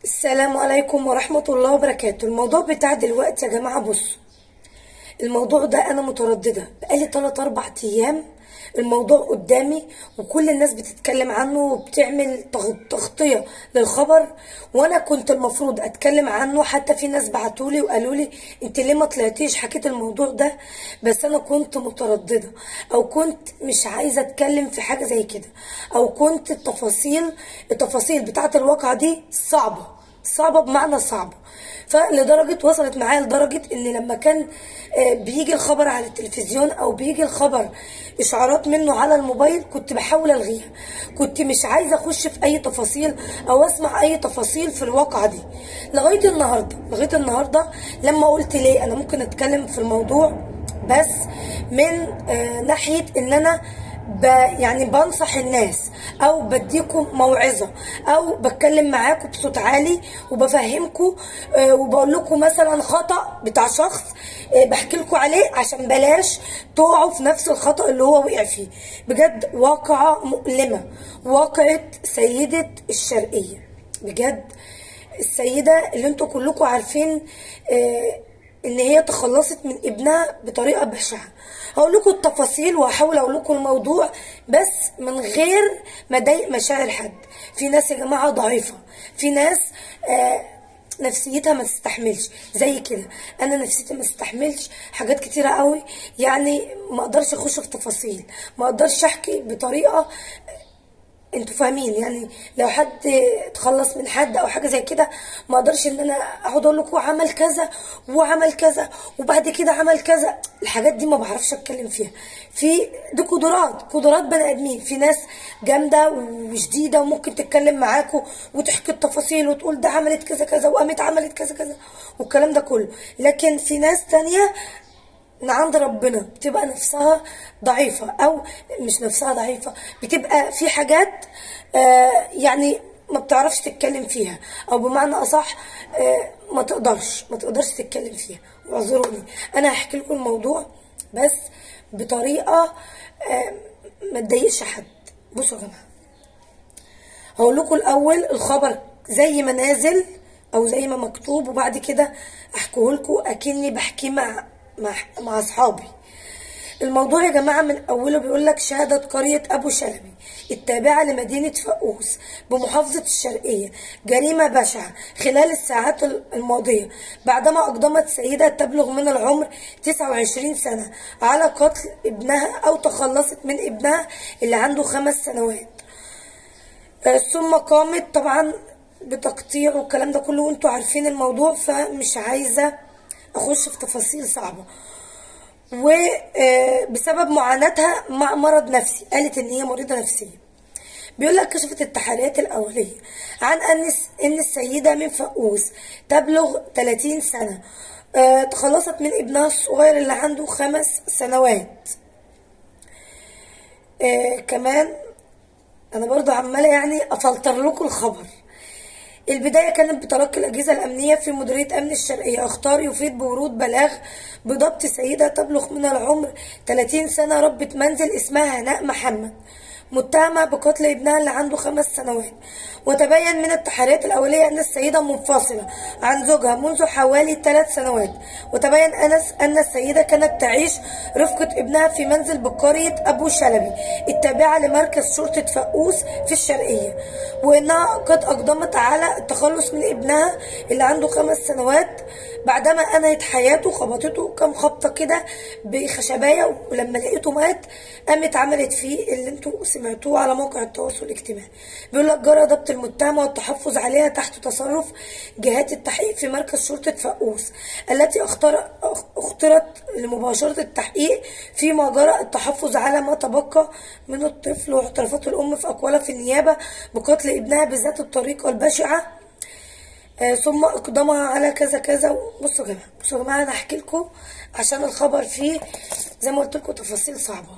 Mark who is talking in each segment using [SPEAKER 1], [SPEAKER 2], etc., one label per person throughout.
[SPEAKER 1] السلام عليكم ورحمة الله وبركاته الموضوع بتاع دلوقتي يا جماعة بصوا الموضوع ده أنا مترددة بقالي تلات أربع أيام الموضوع قدامي وكل الناس بتتكلم عنه وبتعمل تغ- تغطية للخبر وأنا كنت المفروض أتكلم عنه حتى في ناس بعتولي وقالوا لي أنت ليه ما طلعتيش حكيت الموضوع ده بس أنا كنت مترددة أو كنت مش عايزة أتكلم في حاجة زي كده أو كنت التفاصيل التفاصيل بتاعة الواقعة دي صعبة صعبة بمعنى صعبة فلدرجة وصلت معايا لدرجة ان لما كان آه، بيجي الخبر على التلفزيون او بيجي الخبر اشعارات منه على الموبايل كنت بحاول الغيها كنت مش عايزة اخش في اي تفاصيل او اسمع اي تفاصيل في الواقعة دي لغاية النهاردة لغاية النهاردة لما قلت ليه انا ممكن اتكلم في الموضوع بس من آه، ناحية ان انا ب يعني بنصح الناس او بديكم موعظه او بتكلم معاكم بصوت عالي وبفهمكم آه، وبقول لكم مثلا خطا بتاع شخص آه، بحكي لكم عليه عشان بلاش تقعوا في نفس الخطا اللي هو وقع فيه بجد واقعه مؤلمه واقعه سيده الشرقيه بجد السيده اللي انتوا كلكم عارفين آه، ان هي تخلصت من ابنها بطريقه بشعه هقول لكم التفاصيل وهحاول اقول لكم الموضوع بس من غير ما اضايق مشاعر حد في ناس يا جماعه ضعيفه في ناس آه نفسيتها ما تستحملش زي كده انا نفسيتي ما تستحملش حاجات كتيره قوي يعني ما اقدرش اخش في تفاصيل ما اقدرش احكي بطريقه انتوا فاهمين يعني لو حد اتخلص من حد او حاجه زي كده ما اقدرش ان انا اقعد اقول لكم عمل كذا وعمل كذا وبعد كده عمل كذا الحاجات دي ما بعرفش اتكلم فيها في دي قدرات قدرات بني ادمين في ناس جامده وشديده وممكن تتكلم معاكم وتحكي التفاصيل وتقول ده عملت كذا كذا وقامت عملت كذا كذا والكلام ده كله لكن في ناس تانية من عند ربنا بتبقى نفسها ضعيفة أو مش نفسها ضعيفة بتبقى في حاجات آه يعني ما بتعرفش تتكلم فيها أو بمعنى أصح آه ما تقدرش ما تقدرش تتكلم فيها واعذروني أنا هحكي لكم الموضوع بس بطريقة آه ما تضايقش حد بصوا يا جماعة هقول لكم الاول الخبر زي ما نازل او زي ما مكتوب وبعد كده احكيه لكم اكني بحكيه مع مع مع اصحابي الموضوع يا جماعه من اوله بيقول لك شهاده قريه ابو شلبي التابعه لمدينه فقوس بمحافظه الشرقيه جريمه بشعه خلال الساعات الماضيه بعدما اقدمت سيده تبلغ من العمر 29 سنه على قتل ابنها او تخلصت من ابنها اللي عنده خمس سنوات آه، ثم قامت طبعا بتقطيع والكلام ده كله وانتوا عارفين الموضوع فمش عايزة اخش في تفاصيل صعبة وبسبب معاناتها مع مرض نفسي قالت ان هي مريضة نفسية بيقول لك كشفت التحاليات الأولية عن أن إن السيدة من فقوس تبلغ 30 سنة آه، تخلصت من ابنها الصغير اللي عنده خمس سنوات آه، كمان انا برضو عماله يعني افلتر لكم الخبر البداية كانت بتلقي الأجهزة الأمنية في مديرية أمن الشرقية أخطار يفيد بورود بلاغ بضبط سيدة تبلغ من العمر 30 سنة ربة منزل اسمها هناء محمد متهمة بقتل ابنها اللي عنده خمس سنوات وتبين من التحريات الأولية أن السيدة منفصلة عن زوجها منذ حوالي ثلاث سنوات وتبين أنس أن السيدة كانت تعيش رفقة ابنها في منزل بقرية أبو شلبي التابعة لمركز شرطة فقوس في الشرقية وأنها قد أقدمت على التخلص من ابنها اللي عنده خمس سنوات بعدما أنهت حياته خبطته كام خبطة كده بخشباية ولما لقيته مات قامت عملت فيه اللي انتوا سمعتوه على موقع التواصل الاجتماعي بيقول لك جرى ضبط المتهمة والتحفظ عليها تحت تصرف جهات التحقيق في مركز شرطة فقوس التي اختار اخترت لمباشرة التحقيق فيما جرى التحفظ على ما تبقى من الطفل واعترافات الأم في أقوالها في النيابة بقتل ابنها بذات الطريقة البشعة آه، ثم اقدامها على كذا كذا بصوا يا جماعه بصوا يا جماعه انا هحكي لكم عشان الخبر فيه زي ما قلت لكم تفاصيل صعبه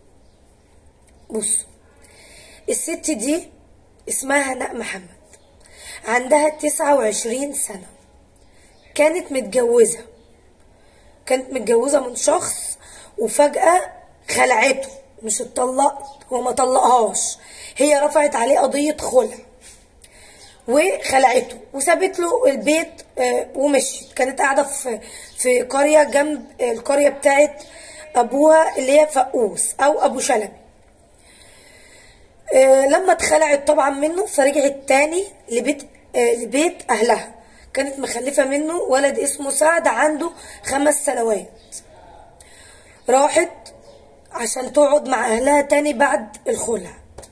[SPEAKER 1] بصوا الست دي اسمها هناء محمد عندها تسعة وعشرين سنة كانت متجوزة كانت متجوزة من شخص وفجأة خلعته مش اتطلقت هو ما طلقهاش هي رفعت عليه قضية خلع وخلعته وسابت له البيت آه، ومشيت كانت قاعده في في قريه جنب القريه بتاعت ابوها اللي هي فقوس او ابو شلبي آه، لما اتخلعت طبعا منه فرجعت تاني لبيت آه، لبيت اهلها كانت مخلفه منه ولد اسمه سعد عنده خمس سنوات راحت عشان تقعد مع اهلها تاني بعد الخلع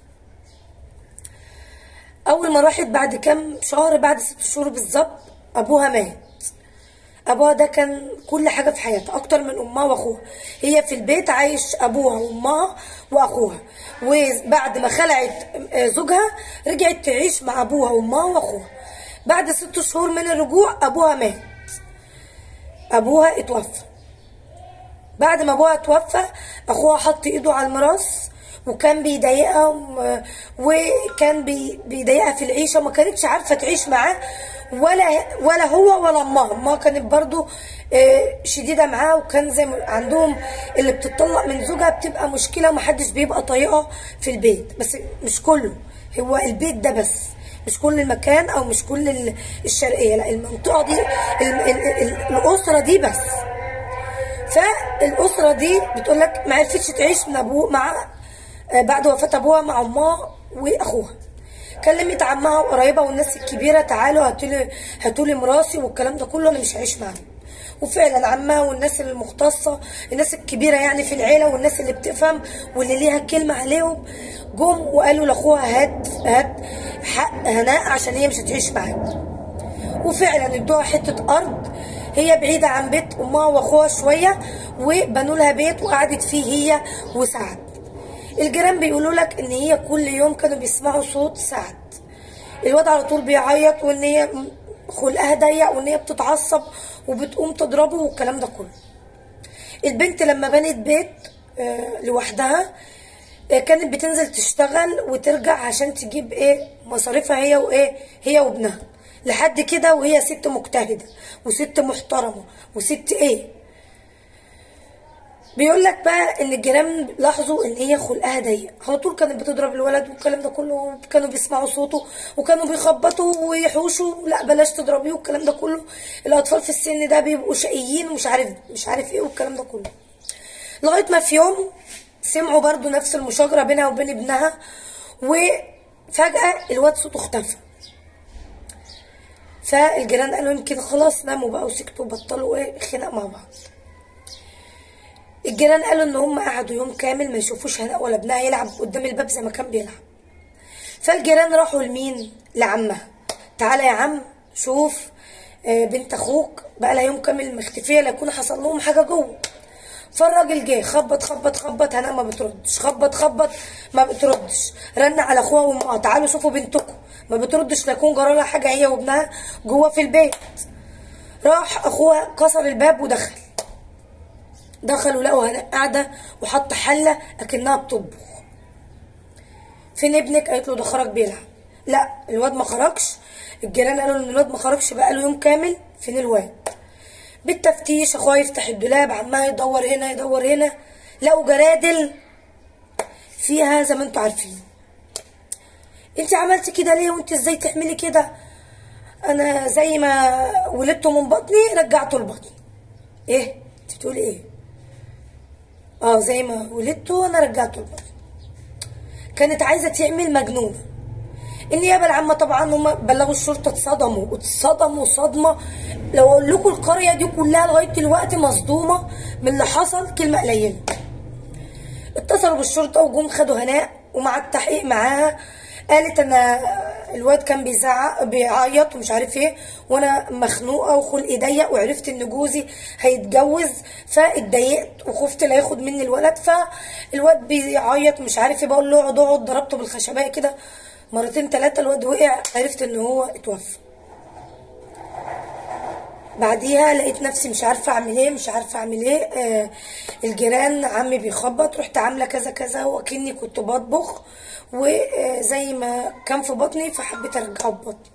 [SPEAKER 1] اول ما راحت بعد كام شهر بعد ست شهور بالظبط ابوها مات ابوها ده كان كل حاجه في حياتها اكتر من امها واخوها هي في البيت عايش ابوها وامها واخوها وبعد ما خلعت آه، زوجها رجعت تعيش مع ابوها وامها واخوها بعد ست شهور من الرجوع ابوها مات ابوها اتوفى بعد ما ابوها توفى اخوها حط ايده على المراس وكان بيضايقها وم- وكان بي- بيضايقها في العيشه وما كانتش عارفه تعيش معاه ولا ولا هو ولا امها امها كانت برضو آه، شديده معاه وكان زي ما عندهم اللي بتطلق من زوجها بتبقى مشكله ومحدش بيبقى طايقها في البيت بس مش كله هو البيت ده بس مش كل المكان او مش كل ال- الشرقيه لا المنطقه دي ال- ال- ال- الاسره دي بس فالاسره دي بتقول لك ما عرفتش تعيش من ابوه مع آه، بعد وفاه ابوها مع امها واخوها كلمت عمها وقرايبها والناس الكبيره تعالوا هاتوا لي هاتوا لي مراسي والكلام ده كله انا مش هعيش معاهم وفعلا عمها والناس المختصه الناس الكبيره يعني في العيله والناس اللي بتفهم واللي ليها كلمه عليهم جم وقالوا لاخوها هات هات حق هناء عشان هي مش هتعيش معاك وفعلا ادوها حته ارض هي بعيده عن بيت امها واخوها شويه وبنوا لها بيت وقعدت فيه هي وسعد الجيران بيقولوا لك ان هي كل يوم كانوا بيسمعوا صوت سعد الواد على طول بيعيط وان هي خلقها ضيق وان هي بتتعصب وبتقوم تضربه والكلام ده كله البنت لما بنت بيت آه، لوحدها آه، كانت بتنزل تشتغل وترجع عشان تجيب ايه مصاريفها هي وايه هي وابنها لحد كده وهي ست مجتهده وست محترمه وست ايه بيقول لك بقى ان الجيران لاحظوا ان هي خلقها ضيق على طول كانت بتضرب الولد والكلام ده كله كانوا بيسمعوا صوته وكانوا بيخبطوا ويحوشوا لا بلاش تضربيه والكلام ده كله الاطفال في السن ده بيبقوا شقيين ومش عارف مش عارف ايه والكلام ده كله لغايه ما في يوم سمعوا برضو نفس المشاجره بينها وبين ابنها وفجاه الواد صوته اختفى فالجيران قالوا يمكن خلاص ناموا بقى وسكتوا وبطلوا ايه خناق مع بعض الجيران قالوا ان هم قعدوا يوم كامل ما يشوفوش هناء ولا ابنها يلعب قدام الباب زي ما كان بيلعب فالجيران راحوا لمين لعمها تعالى يا عم شوف آه، بنت اخوك بقى لها يوم كامل مختفيه لا يكون حصل لهم حاجه جوه فالراجل جه خبط خبط خبط هناء ما بتردش خبط خبط ما بتردش رن على اخوها وامها تعالوا شوفوا بنتكم ما بتردش لا يكون جرى لها حاجه هي وابنها جوه في البيت راح اخوها كسر الباب ودخل دخلوا لقوا هناء قاعده وحط حله اكنها بتطبخ فين ابنك قالت له ده خرج بيلعب لا الواد ما خرجش الجيران قالوا ان الواد ما خرجش بقى له يوم كامل فين الواد بالتفتيش اخوها يفتح الدولاب عمال يدور هنا يدور هنا لقوا جرادل فيها زي ما انتوا عارفين انت عملتي كده ليه وانت ازاي تعملي كده انا زي ما ولدته من بطني رجعته لبطني ايه انت بتقولي ايه اه زي ما ولدته انا رجعته لبطني كانت عايزه تعمل مجنونه النيابه العامه طبعا هم بلغوا الشرطه اتصدموا اتصدموا صدمه لو اقول لكم القريه دي كلها لغايه دلوقتي مصدومه من اللي حصل كلمه قليله اتصلوا بالشرطه وجم خدوا هناء ومع التحقيق معاها قالت انا الواد كان بيزعق بيعيط ومش عارف ايه وانا مخنوقه وخلقي ضيق وعرفت ان جوزي هيتجوز فاتضايقت وخفت لا ياخد مني الولد فالواد بيعيط مش عارف ايه بقول له اقعد اقعد ضربته بالخشبايه كده مرتين ثلاثه الواد وقع عرفت ان هو اتوفى بعديها لقيت نفسي مش عارفه اعمل ايه مش عارفه اعمل ايه آه الجيران عمي بيخبط رحت عامله كذا كذا وكني كنت بطبخ وزي ما كان في بطني فحبيت ارجعه ببطني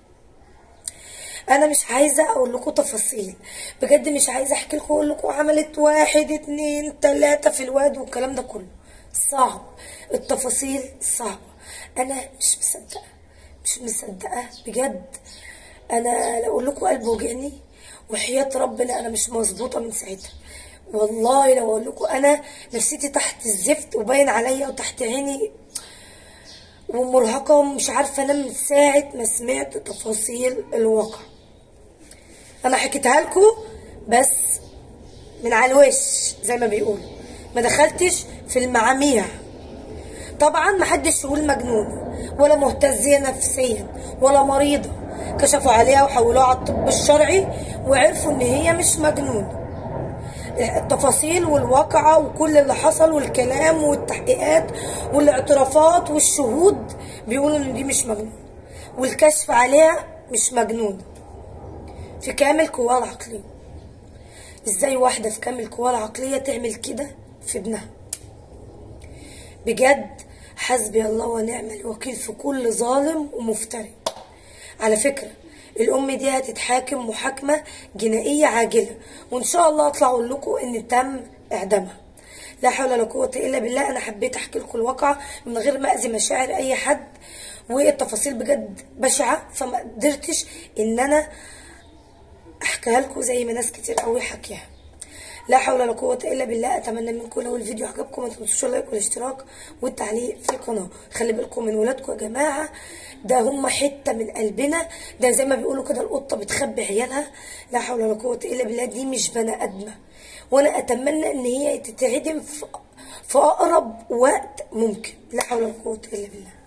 [SPEAKER 1] انا مش عايزه اقول لكم تفاصيل بجد مش عايزه احكي لكم اقول لكم عملت واحد اتنين تلاته في الواد والكلام ده كله صعب التفاصيل صعبه انا مش مصدقه مش مصدقه بجد انا اقول لكم قلبي وجعني وحياه ربنا انا مش مظبوطه من ساعتها والله لو اقول لكم انا نفسيتي تحت الزفت وباين عليا وتحت عيني ومرهقه ومش عارفه انام من ساعه ما سمعت تفاصيل الواقع انا حكيتها لكم بس من على الوش زي ما بيقولوا ما دخلتش في المعاميع طبعا ما حدش يقول مجنونه ولا مهتزيه نفسيا ولا مريضه كشفوا عليها وحولوها على الطب الشرعي وعرفوا ان هي مش مجنونه التفاصيل والواقعة وكل اللي حصل والكلام والتحقيقات والاعترافات والشهود بيقولوا ان دي مش مجنونة والكشف عليها مش مجنونة في كامل قواها العقلية ازاي واحدة في كامل قواها العقلية تعمل كده في ابنها بجد حسبي الله ونعم الوكيل في كل ظالم ومفتري على فكرة الأم دي هتتحاكم محاكمة جنائية عاجلة وإن شاء الله أطلع أقول لكم إن تم إعدامها لا حول ولا قوة إلا بالله أنا حبيت أحكي لكم الواقع من غير ما أذي مشاعر أي حد والتفاصيل بجد بشعة فما قدرتش إن أنا أحكيها لكم زي ما ناس كتير قوي حكيها لا حول ولا قوة إلا بالله أتمنى منكم لو الفيديو عجبكم ما تنسوش اللايك والاشتراك والتعليق في القناة خلي بالكم من ولادكم يا جماعة ده هم حتة من قلبنا ده زي ما بيقولوا كده القطة بتخبي عيالها لا حول ولا قوة إلا بالله دي مش بني آدمة وأنا أتمنى إن هي تتعدم في في أقرب وقت ممكن لا حول ولا قوة إلا بالله